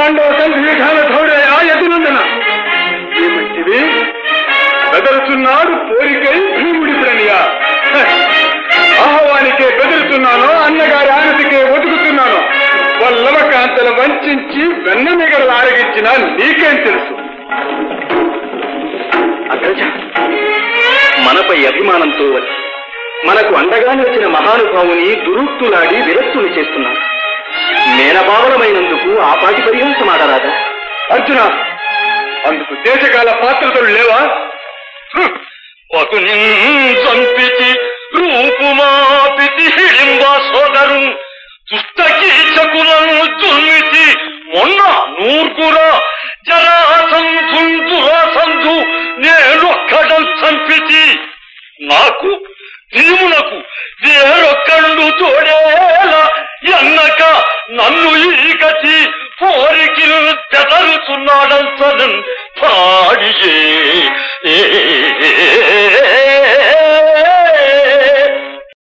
పాండవ సంధి విధాన ధౌడయ యదునందన ఏమంటివి బెదరుతున్నాడు పోరికై భీముడి ప్రణియా హ! ఆహ్వానికే బెదురుతున్నానో అన్నగారి ఆనతికే ఒదుకుతున్నానో వల్లవకాంతలు వంచి వెన్న మిగలు ఆరగించిన నీకేం తెలుసు అగ్రజ మనపై అభిమానంతో వచ్చి మనకు అండగా నిలిచిన మహానుభావుని దురుక్తులాడి విరక్తులు చేస్తున్నారు మేనభావనమైనందుకు ఆ పాటి పరిహంసమాడరాదా అర్జున అందుకు దేశకాల పాత్రతలు లేవా పతుని చంపితి రూపుమాపితి హిడింబ సోదరు దుష్టకీచకులను దుర్మితి మొన్న నూర్గురా జరాసంధు దురాసంధు నేనొక్కడ చంపితి నాకు భీమునకు వేరొక్కడు తోడేలా ఎన్నక నన్ను ఈ గతి కోరికలు చెదరుతున్నాడంతను పాడియే ఏ